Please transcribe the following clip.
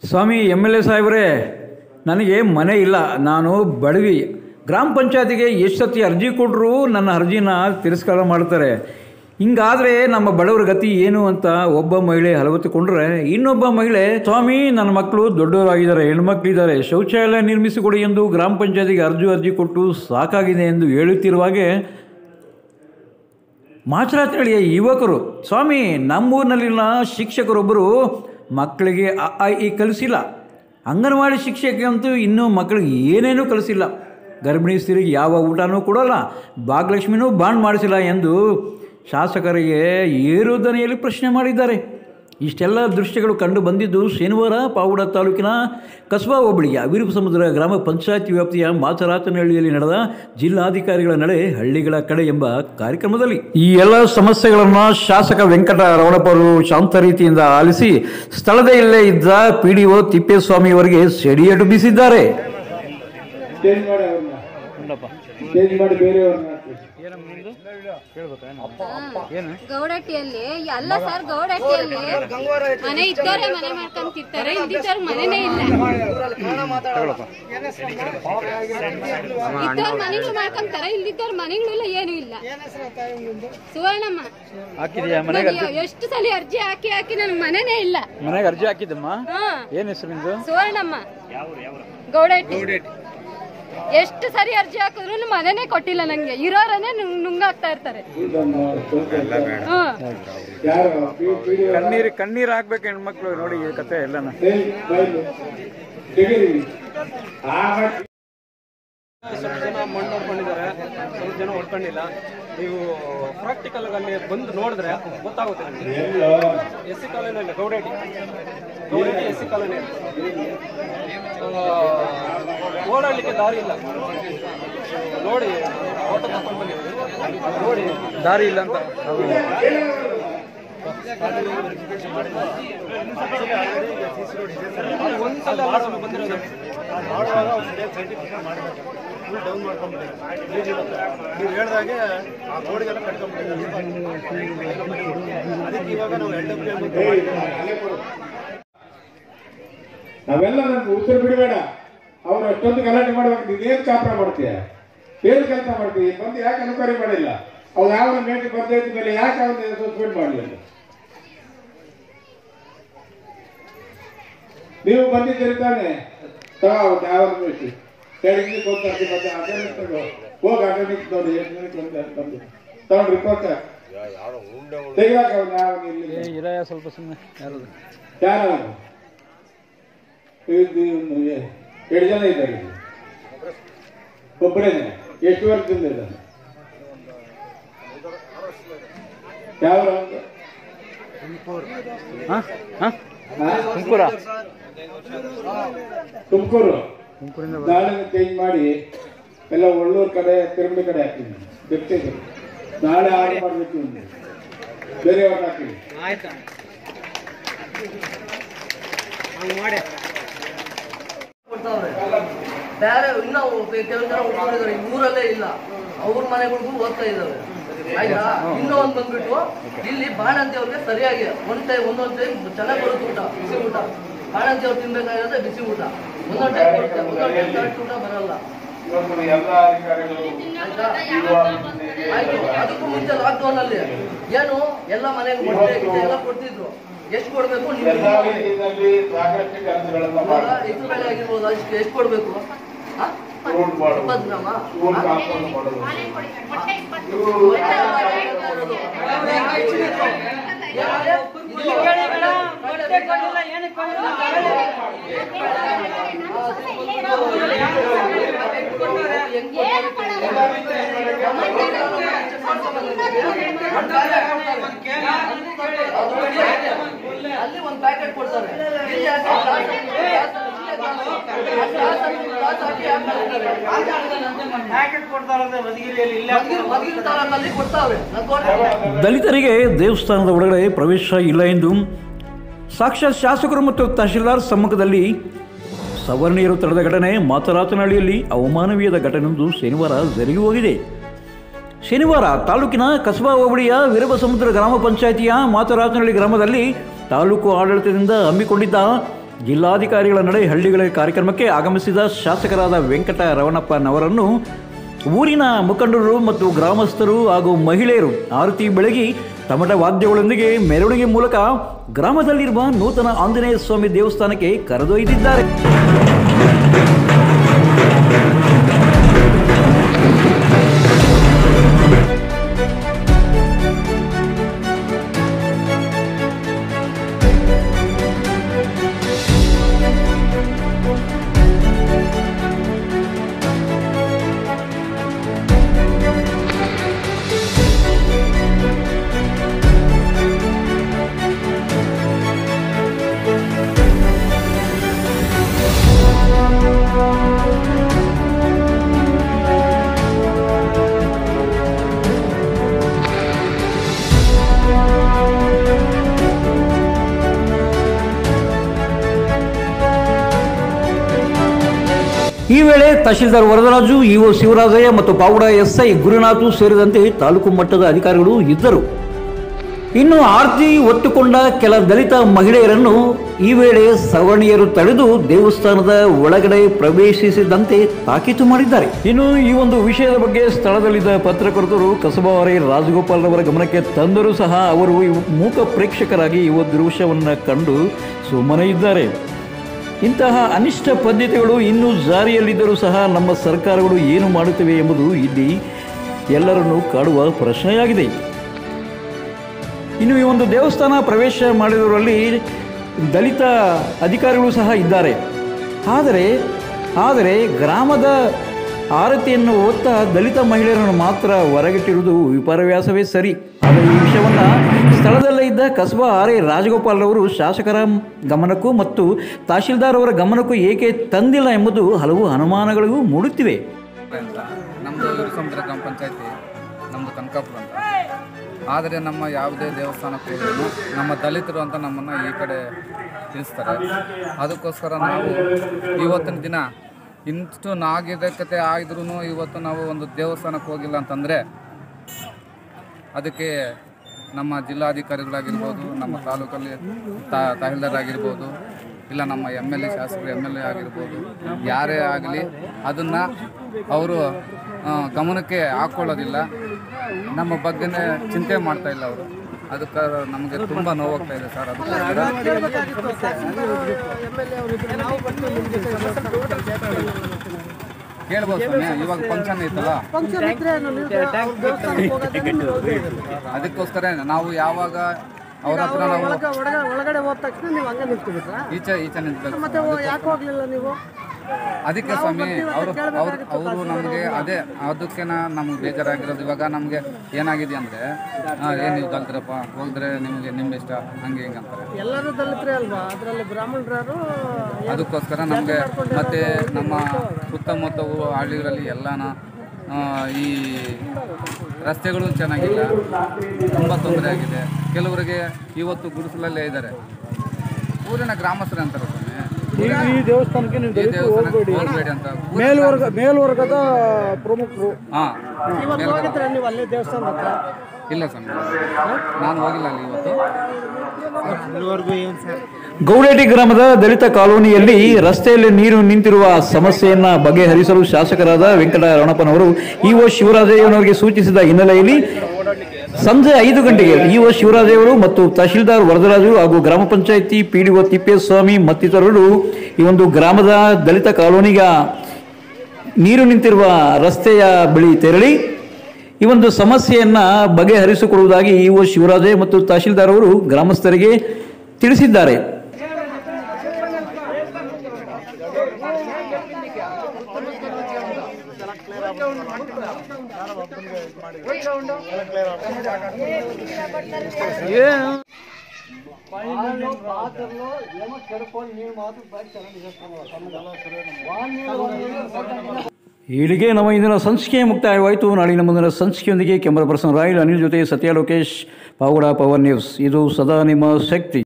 Swami M L A ಸಾಹೇಬ್ರೆ ನನಗೆ ಮನೆ ಇಲ್ಲ ನಾನು ಬಡವಿ ಗ್ರಾಮ ಪಂಚಾಯತಿಗೆ ಎಷ್ಟು ಸತಿ ಅರ್ಜಿ ಕೊಟ್ಟರು ನನ್ನ ಅರ್ಜಿನ ತಿರಸ್ಕಾರ ಮಾಡ್ತಾರೆ ಹಿಂಗಾದರೆ ನಮ್ಮ ಬಡವರ ಗತಿ ಏನು ಅಂತ ಒಬ್ಬ ಮಹಿಳೆ ಹಲವತ್ತುಕೊಂಡ್ರೆ ಇನ್ನೊಬ್ಬ ಮಹಿಳೆ ಸ್ವಾಮಿ ನನ್ನ ಮಕ್ಕಳು ದೊಡ್ಡವರಾಗಿದ್ದಾರೆ ಹೆಣ್ಮಕ್ಳಿದ್ದಾರೆ ಶೌಚಾಲಯ ನಿರ್ಮಿಸಿಕೊಡಿ ಎಂದು ಗ್ರಾಮ ಪಂಚಾಯತಿಗೆ ಅರ್ಜಿ ಅರ್ಜಿ ಕೊಟ್ಟು ಸಾಕಾಗಿದೆ ಎಂದು ಹೇಳುತ್ತಿರುವಾಗೆ ಮಾಚರಾತಳಿಯ ಯುವಕರು ಸ್ವಾಮಿ ನಮ್ಮೂರಿನಲ್ಲಿನ ಶಿಕ್ಷಕರೊಬ್ಬರು ಮಕ್ಕಳಿಗೆ ಅ ಆ ಇ ಕಲಿಸಿಲ್ಲ ಅಂಗನವಾಡಿ ಶಿಕ್ಷಕಿ ಅಂತೂ ಇನ್ನೂ ಮಕ್ಕಳಿಗೆ ಏನೇನೂ ಕಲಿಸಿಲ್ಲ ಗರ್ಭಿಣಿ ಸ್ತ್ರೀಗೆ ಯಾವ ಊಟನೂ ಕೊಡೋಲ್ಲ ಭಾಗ್ಯಲಕ್ಷ್ಮಿನೂ ಬಾಂಡ್ ಮಾಡಿಸಿಲ್ಲ ಎಂದು ಶಾಸಕರಿಗೆ ಏರು ದನಿಯಲ್ಲಿ ಪ್ರಶ್ನೆ ಮಾಡಿದ್ದಾರೆ ಇಷ್ಟೆಲ್ಲ ದೃಶ್ಯಗಳು ಕಂಡು ಬಂದಿದ್ದು ಶನಿವಾರ ಪಾವಗಡ ತಾಲೂಕಿನ ಕಸ್ಬಾ ಹೋಬಳಿಯ ವಿರುಪ ಸಮುದ್ರ ಗ್ರಾಮ ಪಂಚಾಯತ್ ವ್ಯಾಪ್ತಿಯ ಮಾಚರಾತನಹಳ್ಳಿಯಲ್ಲಿ ನಡೆದ ಜಿಲ್ಲಾಧಿಕಾರಿಗಳ ನಡೆ ಹಳ್ಳಿಗಳ ಕಡೆ ಎಂಬ ಕಾರ್ಯಕ್ರಮದಲ್ಲಿ ಈ ಎಲ್ಲ ಸಮಸ್ಯೆಗಳನ್ನು ಶಾಸಕ ವೆಂಕಟ ರಮಣಪ್ಪರು ಶಾಂತ ರೀತಿಯಿಂದ ಆಲಿಸಿ ಸ್ಥಳದಲ್ಲೇ ಇದ್ದ ಪಿ ಡಿ ಒ ತಿಪ್ಪೇಸ್ವಾಮಿಯವರಿಗೆ ಸೆಡಿಯೇಟು ಬೀಸಿದ್ದಾರೆ ಚೇಂಜ್ ಮಾಡಿ ಅವ್ರನ್ನ ಚೇಂಜ್ ಮಾಡಿ ಬೇರೆಯವ್ರನ್ನ ಹಾಕಿ. ಗೌಡಟ್ಟಿಯಲ್ಲಿ ಎಲ್ಲ ಸರ್ ಗೌಡಟ್ಟಿಯಲ್ಲಿ ಮನೆ ಇದ್ದವ್ರೆ ಮನೆ ಮಾಡ್ಕೊಂತಿರ್ತಾರೆ ಇದ್ದಿದ್ದವ್ರ ಮನೆನೇ ಇಲ್ಲ ಇದ್ದವ್ರ ಮನೆಗಳು ಮಾಡ್ಕೊಂತಾರೆ ಇಲ್ದಿದ್ದವ್ರ ಮನೆಗಳು ಇಲ್ಲ ಏನು ಇಲ್ಲ ಸುವರ್ಣಮ್ಮ ಹಾಕಿದೆಯಾ ನಾನು ಎಷ್ಟು ಸಲ ಅರ್ಜಿ ಹಾಕಿ ಹಾಕಿ ನನ್ ಮನೆನೇ ಇಲ್ಲ ಮನೆಗೆ ಅರ್ಜಿ ಹಾಕಿದ್ದಮ್ಮ ಹಾ ಏನು ಹೆಸರು ನಿಂದು ಸುವರ್ಣಮ್ಮ ಗೌಡಟ್ಟಿ ಎಷ್ಟು ಸರಿ ಅರ್ಜಿ ಹಾಕಿದ್ರು ಮನೆನೇ ಕೊಟ್ಟಿಲ್ಲ ನಂಗೆ ಇರೋರನ್ನೇ ನುಂಗ್- ನುಂಗಾಕ್ತಾ ಇರ್ತಾರೆ ಇದನ್ನ ಸ್ವಲ್ಪ ಹ್ಮ್ ಯಾರು ಪಿ- PDO ಕಣ್ಣೀರು ಕಣ್ಣೀರು ಹಾಕ್ಬೇಕು ಹೆಣ್ಮಕ್ಳು ನೋಡಿ ಈ ಕತೆ ಎಲ್ಲನ ಏಯ್, ಬೈಲು. ತೆಗೀರಿ. ಆ ಮಾಡಿ- ಸ್ವಲ್ಪ ಜನ ಮಣ್ಣು ಹೊಡ್ಕೊಂಡಿದ್ದಾರೆ ಸ್ವಲ್ಪ ಜನ ಹೊಡ್ಕೊಂಡಿಲ್ಲ ನೀವು ಪ್ರಾಕ್ಟಿಕಲ್ ಅಲ್ಲಿ ಬಂದು ನೋಡಿದ್ರೆ ಗೊತ್ತಾಗುತ್ತೆ ನಿಮಗೆ ಎಲ್ಲೋ ಎಸ್ ಸಿ ಕಾಲೋನಿಯಲ್ಲಿ Gowdeti Gowdeti S C colony ಓಡಾಡ್ಲಿಕ್ಕೆ ದಾರಿ ಇಲ್ಲ ನೋಡಿ ಫೋಟೋ ತಗೊಂಡು ಬಂದಿದ್ದೀವಿ ನೋಡಿ ದಾರಿ ಇಲ್ಲ ಅಂತ ಅದು ಒಂದ್ಸಲ ಅಲ್ಲ ಸ್ವಾಮಿ ಬಂದಿರೋದು ನೀವು ಹೇಳ್ದಾಗೆ ಆ ರೋಡ್ಗೆಲ್ಲ ಕಟ್ಕೊಂಡ್ಬಿಟ್ಟಿದ್ದಾರೆ ಅದಕ್ಕೆ ಇವಾಗ ನಾವು ಎಲ್ ಡಬ್ಲ್ಯೂ ಏಯ್, ಅಲ್ಲೇ ಕೊಡು. ನಾವೆಲ್ಲ ನನ್ಗೆ ಉತ್ತರ ಬಿಡಬೇಡ ಅವ್ರು ಅಷ್ಟೊಂದು ಗಲಾಟೆ ಮಾಡ್ಬೇಕು ನೀನೇನು ಚಾಪರ ಮಾಡ್ತೀಯ ಏನು ಕೆಲಸ ಮಾಡ್ತೀಯ ಬಂದು ಯಾಕೆ ಅನುಕರಿ ಮಾಡಿಲ್ಲ ಅವ್ರು ಯಾವ ಮೇಟಿ ಪಂಚಾಯತ್ ಮೇಲೆ ಯಾಕೆ ಅವನ್ನ ಸಸ್ಪೆಂಡ್ ಮಾಡಲಿಲ್ಲ ನೀವು ಬಂದಿದ್ದೀರಿ ತಾನೆ ತಗೋ ಯಾವ ಮೇಟಿ ಕೆಳಗೆ ಕೊಡ್ತಾರೆ ಮತ್ತೆ ಅಟೆಂಡೆನ್ಸ್ ತಗೋ ಹೋಗಿ ಅಟೆಂಡೆನ್ಸ್ ನೋಡಿ ಎಷ್ಟು ಜನಕ್ಕೆ ಬಂದು ಅಂತ ಬಂದು ತಗೊಂಡು ರಿಪೋರ್ಟ್ ತೆಗಿಯಾಕ ಅವ್ನು ಯಾವ ಇಲ್ಲಿ ಇರಯ ಸ್ವಲ್ಪ ಸುಮ್ಮನೆ ಯಾರು ಯಾರು ಇದು ಇವ್ನು ಏ- ಎರಡು ಜನ ಇದ್ದಾರೆ ಇಲ್ಲಿ. ಒಬ್ಬರೇನೆ ಎಷ್ಟು ವರ್ಷದಿಂದ ಇದ್ದಾನೆ ಯಾವ ಹಾಂ ಹಾಂ ತುಮಕೂರ ತುಮಕೂರು ತುಮಕೂರಿಂದ ನಾಳೆ ಚೇಂಜ್ ಮಾಡಿ ಎಲ್ಲ ಒಳ್ಳೂರು ಕಡೆ ತಿರುಮಡಿ ಕಡೆ ಹಾಕ್ತೀನಿ ವೆಬ್ಸೈಟ್ ನಾಳೆ ಆರ್ಡರ್ ಮಾಡಬೇಕು ಇವ್ನು. ಬೇರೆಯವ್ರನ್ನ ಹಾಕ್ತೀನಿ ಕೊಡ್ತಾವ್ರೆ ಬೇರೆ ಇನ್ನ ಕೆಲವು ಜನ ಉಳ್ಕೊಂಡಿದ್ದಾರೆ ಈ ಊರಲ್ಲೇ ಇಲ್ಲ ಅವ್ರ ಮನೆಗಳಿಗೂ ಓದ್ತಾ ಇದಾವೆ ಆಯ್ತಾ ಇನ್ನೂ ಒಂದ್ ಬಂದ್ಬಿಟ್ಟು ಇಲ್ಲಿ ಬಾಣಂತಿ ಅವ್ರಿಗೆ ಸರಿಯಾಗಿ ಒಂದ್ ಟೈಮ್ ಒಂದೊಂದ್ ಟೈಮ್ ಚೆನ್ನಾಗಿ ಬರುತ್ತೆ ಊಟ ಬಿಸಿ ಊಟ ಬಾಣಂತಿ ಅವ್ರು ತಿನ್ಬೇಕಾಗಿರೋದೇ ಬಿಸಿ ಊಟ ಒಂದೊಂದ್ ಟೈಮ್ ಬರುತ್ತೆ ಒಂದೊಂದ್ ಟೈಮ್ ಕರೆಕ್ಟ್ ಊಟ ಬರಲ್ಲ ಇವತ್ತು ಎಲ್ಲ ಅಧಿಕಾರಿಗಳು ಆಯ್ತಾ ಆಯ್ತು ಅದಕ್ಕೂ ಮುಂಚೆ ಲಾಕ್ಡೌನ್ ಅಲ್ಲಿ ಏನು ಎಲ್ಲ ಮನೆಗೆ ಮೊಟ್ಟೆ ಗಿಟ್ಟೆ ಎಲ್ಲ ಕೊಡ್ತಿದ್ರು ಎಷ್ಟು ಕೊಡ್ಬೇಕು ಎಲ್ಲ ನೀವು ರೀತಿಯಲ್ಲಿ ಸಾಕಷ್ಟು ಕೆಲಸಗಳನ್ನ ಇವಾಗ ಮಾಡಿ ಇದ್ರ ಬೆಲೆ ಆಗಿರ್ಬೋದು ಅಷ್ಟು ಎಷ್ಟು ಕೊಡ್ಬೇಕು ಹಾ? ರೂಲ್ ಮಾಡೋದು ಇಪ್ಪತ್ತು ಗ್ರಾಮ ರೂಲ್ ಕಾಂಪೌಂಡ್ ಮಾಡೋದು ಇವ್ರು ಅಲ್ಲಿ ಒಂದು ಪ್ಯಾಕೆಟ್ ಕೊಡ್ತಾರೆ ಇಲ್ಲಿ ಯಾಕೆ ಗ್ಲಾಸ್ ಹಾಕಿ ಹಾಕ್ತಾರೆ? ಮದ್ಗಿರ್- ಮದ್ಗಿರ್ ತಾಲೂಕಲ್ಲಿ ಕೊಡ್ತಾವ್ರೆ ನಾನು ತೋರಿಸ್ತೀನಿ. ದಲಿತರಿಗೆ ದೇವಸ್ಥಾನದ ಒಳಗಡೆ ಪ್ರವೇಶ ಇಲ್ಲ ಎಂದು ಸಾಕ್ಷಾತ್ ಶಾಸಕರು ಮತ್ತು ತಹಶೀಲ್ದಾರ್ ಸಮ್ಮುಖದಲ್ಲಿ ಸವರ್ಣೀಯರು ತಡೆದ ಘಟನೆ ಮಾತರಾತನಹಳ್ಳಿಯಲ್ಲಿ ಅವಮಾನವೀಯದ ಘಟನೆಯೊಂದು ಶನಿವಾರ ಜರುಗಿ ಹೋಗಿದೆ ಶನಿವಾರ ತಾಲೂಕಿನ ಕಸಬಾ ಹೋಬಳಿಯ ವೀರಬಸಮುದ್ರ ಗ್ರಾಮ ಪಂಚಾಯಿತಿಯ ಮಾತರಾತನಹಳ್ಳಿ ಗ್ರಾಮದಲ್ಲಿ ತಾಲೂಕು ಆಡಳಿತದಿಂದ ಹಮ್ಮಿಕೊಂಡಿದ್ದ ಜಿಲ್ಲಾಧಿಕಾರಿಗಳ ನಡೆ ಹಳ್ಳಿಗಳ ಕಾರ್ಯಕ್ರಮಕ್ಕೆ ಆಗಮಿಸಿದ ಶಾಸಕರಾದ ವೆಂಕಟ ರಮಣಪ್ಪನವರನ್ನು ಊರಿನ ಮುಖಂಡರು ಮತ್ತು ಗ್ರಾಮಸ್ಥರು ಹಾಗೂ ಮಹಿಳೆಯರು ಆರತಿ ಬೆಳಗಿ ತಮಟ ವಾದ್ಯಗಳೊಂದಿಗೆ ಮೆರವಣಿಗೆ ಮೂಲಕ ಗ್ರಾಮದಲ್ಲಿರುವ ನೂತನ ಆಂಜನೇಯ ಸ್ವಾಮಿ ದೇವಸ್ಥಾನಕ್ಕೆ ಕರೆದೊಯ್ದಿದ್ದಾರೆ ಈ ವೇಳೆ ತಹಶೀಲ್ದಾರ್ ವರದರಾಜು ಇಒ ಶಿವರಾಜಯ್ಯ ಮತ್ತು ಪಾವುಡ ಎಸ್ಐ ಗುರುನಾಥು ಸೇರಿದಂತೆ ತಾಲೂಕು ಮಟ್ಟದ ಅಧಿಕಾರಿಗಳು ಇದ್ದರು ಇನ್ನು ಆರ್ತಿ ಒತ್ತುಕೊಂಡ ಕೆಲ ದಲಿತ ಮಹಿಳೆಯರನ್ನು ಈ ವೇಳೆ ಸವರ್ಣೀಯರು ತಡೆದು ದೇವಸ್ಥಾನದ ಒಳಗಡೆ ಪ್ರವೇಶಿಸಿದಂತೆ ತಾಕೀತು ಮಾಡಿದ್ದಾರೆ ಇನ್ನು ಈ ಒಂದು ವಿಷಯದ ಬಗ್ಗೆ ಸ್ಥಳದಲ್ಲಿದ್ದ ಪತ್ರಕರ್ತರು ಕಸಬಾವರಿ ರಾಜಗೋಪಾಲ್ ರವರ ಗಮನಕ್ಕೆ ತಂದರೂ ಸಹ ಅವರು ಇವು ಮೂಕ ಪ್ರೇಕ್ಷಕರಾಗಿ ಈ ಒಂದು ದೃಶ್ಯವನ್ನು ಕಂಡು ಸುಮ್ಮನೆ ಇದ್ದಾರೆ ಇಂತಹ ಅನಿಷ್ಟ ಪದ್ಧತಿಗಳು ಇನ್ನೂ ಜಾರಿಯಲ್ಲಿದ್ದರೂ ಸಹ ನಮ್ಮ ಸರ್ಕಾರಗಳು ಏನು ಮಾಡುತ್ತಿವೆ ಎಂಬುದು ಇಲ್ಲಿ ಎಲ್ಲರನ್ನೂ ಕಾಡುವ ಪ್ರಶ್ನೆಯಾಗಿದೆ ಇನ್ನು ಈ ಒಂದು ದೇವಸ್ಥಾನ ಪ್ರವೇಶ ಮಾಡಿದವರಲ್ಲಿ ದಲಿತ ಅಧಿಕಾರಿಗಳು ಸಹ ಇದ್ದಾರೆ ಆದರೆ ಆದರೆ ಗ್ರಾಮದ ಆರತಿಯನ್ನು ಹೊತ್ತ ದಲಿತ ಮಹಿಳೆಯರನ್ನು ಮಾತ್ರ ಹೊರಗಿಟ್ಟಿರುವುದು ವಿಪರ್ಯಾಸವೇ ಸರಿ ಆದರೆ ಈ ವಿಷಯವನ್ನು ಸ್ಥಳದಲ್ಲೇ ಇದ್ದ ಕಸಬಾ ಆರ್ ಎ ರಾಜಗೋಪಾಲ್ ಅವರು ಶಾಸಕರ ಗಮನಕ್ಕೂ ಮತ್ತು ತಹಶೀಲ್ದಾರ್ ಅವರ ಗಮನಕ್ಕೂ ಏಕೆ ತಂದಿಲ್ಲ ಎಂಬುದು ಹಲವು ಅನುಮಾನಗಳಿಗೂ ಮೂಡುತ್ತಿವೆ ಅಂತ ನಮ್ಮದು ಇವರು ಸಮುದ್ರ ಗ್ರಾಮ ಪಂಚಾಯತಿ ನಮ್ಮದು ಕನಕಾಪುರ ಅಂತ ಆದರೆ ನಮ್ಮ ಯಾವುದೇ ದೇವಸ್ಥಾನಕ್ಕೆ ಹೋದ್ರೂ ನಮ್ಮ ದಲಿತರು ಅಂತ ನಮ್ಮನ್ನು ಈ ಕಡೆ ತಿಳಿಸ್ತಾರೆ ಅದಕ್ಕೋಸ್ಕರ ನಾವು ಇವತ್ತಿನ ದಿನ ಇಂಷ್ಟು ನಾಗರಿಕತೆ ಆಗಿದ್ರೂ ಇವತ್ತು ನಾವು ಒಂದು ದೇವಸ್ಥಾನಕ್ಕೆ ಹೋಗಿಲ್ಲ ಅಂತಂದರೆ ಅದಕ್ಕೆ ನಮ್ಮ ಜಿಲ್ಲಾಧಿಕಾರಿಗಳಾಗಿರ್ಬೋದು ನಮ್ಮ ತಾಲೂಕಲ್ಲಿ ತಾ- ತಹಸೀಲ್ದಾರ್ ಆಗಿರ್ಬೋದು ಇಲ್ಲ ನಮ್ಮ ಎಮ್ ಎಲ್ ಎ ಶಾಸಕರು ಎಮ್ ಎಲ್ ಎ ಆಗಿರ್ಬೋದು ಯಾರೇ ಆಗಲಿ ಅದನ್ನು ಅವರು ಗಮನಕ್ಕೆ ಹಾಕ್ಕೊಳ್ಳೋದಿಲ್ಲ ನಮ್ಮ ಬಗ್ಗೆನೇ ಚಿಂತೆ ಮಾಡ್ತಾ ಇಲ್ಲ ಅವರು ಅದಕ್ಕೆ ನಮಗೆ ತುಂಬ ನೋವಾಗ್ತಾ ಇದೆ ಸರ್ ಅದಕ್ಕೋಸ್ಕರ ಕೇಳ್ಬೋದು ಸ್ವಾಮಿ ಇವಾಗ ಫಂಕ್ಷನ್ ಇತ್ತಲ್ಲ ಅದಕ್ಕೋಸ್ಕರ ನಾವು ಯಾವಾಗ ಅವ್ರ ಹತ್ರ ನಾವು ಒಳಗಡೆ ಹೋದ ತಕ್ಷಣ ನೀವು ಹಂಗೆ ನಿಂತ್ಕೊಬಿಟ್ರಾ ಈಚೆ ಈಚೆ ನಿಂತ್ಬೇಕು ಮತ್ತೆ ಯಾಕೆ ಹೋಗ್ಲಿಲ್ಲ ನೀವು ಅದಕ್ಕೆ ಸ್ವಾಮಿ ಅವರು ಅವ್ರು ಅವರು ನಮಗೆ ಅದೇ ಅದಕ್ಕೆ ನಮ್ಗೆ ಬೇಜಾರಾಗಿರೋದು ಇವಾಗ ನಮಗೆ ಏನಾಗಿದೆ ಅಂದರೆ ಏನು ನೀವು ಕಲ್ತಿರಪ್ಪ ಹೋಗಿದ್ರೆ ನಿಮಗೆ ನಿಮ್ಮ ಇಷ್ಟ ಹಂಗೆ ಹಿಂಗೆ ಅಂತಾರೆ ಎಲ್ಲರೂ ದಲಿತರೇ ಅಲ್ವಾ ಅದರಲ್ಲಿ ಬ್ರಾಹ್ಮಣರು ಅದಕ್ಕೋಸ್ಕರ ನಮಗೆ ಮತ್ತು ನಮ್ಮ ಸುತ್ತಮುತ್ತ ಊ- ಹಳ್ಳಿಗಳಲ್ಲಿ ಎಲ್ಲಾನ ಆ, ಈ ರಸ್ತೆಗಳು ಚೆನ್ನಾಗಿಲ್ಲ ತುಂಬ ತೊಂದರೆ ಆಗಿದೆ ಕೆಲವರಿಗೆ ಇವತ್ತು ಗುಡಿಸಲಲ್ಲೇ ಇದ್ದಾರೆ ಊರಿನ ಗ್ರಾಮಸ್ಥರು ಅಂತಾರೆ ಸ್ವಾಮಿ ಈ ದೇವಸ್ಥಾನಕ್ಕೆ ನೀವು ಈ ದೇವಸ್ಥಾನಕ್ಕೆ ಹೋಗ್ಬೇಡಿ ಅಂತ ಮೇಲ್ವರ್ಗ ಮೇಲ್ವರ್ಗದ ಪ್ರಮುಖರು ಹಾಂ ಇವತ್ತು ಹೋಗಿದ್ರೆ ನೀವು ಅಲ್ಲೇ ದೇವಸ್ಥಾನ ಹತ್ರ ಇಲ್ಲ ಸ್ವಾಮಿ ನಾನು ಹೋಗಿಲ್ಲ ಅಲ್ಲಿ ಇವತ್ತು ಗೌಡೇಟಿ ಗ್ರಾಮದ ದಲಿತ ಕಾಲೋನಿಯಲ್ಲಿ ರಸ್ತೆಯಲ್ಲಿ ನೀರು ನಿಂತಿರುವ ಸಮಸ್ಯೆಯನ್ನ ಬಗೆಹರಿಸಲು ಶಾಸಕರಾದ ವೆಂಕಟ ರಮಣಪ್ಪನವರು ಇಒ ಶಿವರಾಜಯ್ಯನವರಿಗೆ ಸೂಚಿಸಿದ ಹಿನ್ನೆಲೆಯಲ್ಲಿ ಸಂಜೆ ಐದು ಗಂಟೆಗೆ ಇಒ ಶಿವರಾಜಯ್ಯವರು ಮತ್ತು ತಹಶೀಲ್ದಾರ್ ವರದರಾಜು ಹಾಗೂ ಗ್ರಾಮ ಪಂಚಾಯಿತಿ ಪಿಡಿಒ ತಿಪ್ಪೇಸ್ವಾಮಿ ಮತ್ತಿತರರು ಈ ಒಂದು ಗ್ರಾಮದ ದಲಿತ ಕಾಲೋನಿಗ ನೀರು ನಿಂತಿರುವ ರಸ್ತೆಯ ಬಳಿ ತೆರಳಿ ಈ ಒಂದು ಸಮಸ್ಯೆಯನ್ನ ಬಗೆಹರಿಸಿಕೊಡುವುದಾಗಿ ಇಒ ಶಿವರಾಜಯ್ಯ ಮತ್ತು ತಹಶೀಲ್ದಾರ್ ಅವರು ಗ್ರಾಮಸ್ಥರಿಗೆ ತಿಳಿಸಿದ್ದಾರೆ ಇಲ್ಲಿಗೆ ನಮ್ಮ ಇಂದಿನ ಸಂಚಿಕೆ ಮುಕ್ತಾಯವಾಯಿತು ನಾಳಿನ ಮುಂದಿನ ಸಂಚಿಕೆಯೊಂದಿಗೆ ಕ್ಯಾಮರಾ ಪರ್ಸನ್ ರಾಯಲ್ ಅನಿಲ್ ಜೊತೆ ಸತ್ಯ ಲೋಕೇಶ್ ಪಾವಗಡ ಪವರ್ ನ್ಯೂಸ್ ಇದು ಸದಾ ನಿಮ್ಮ ಶಕ್ತಿ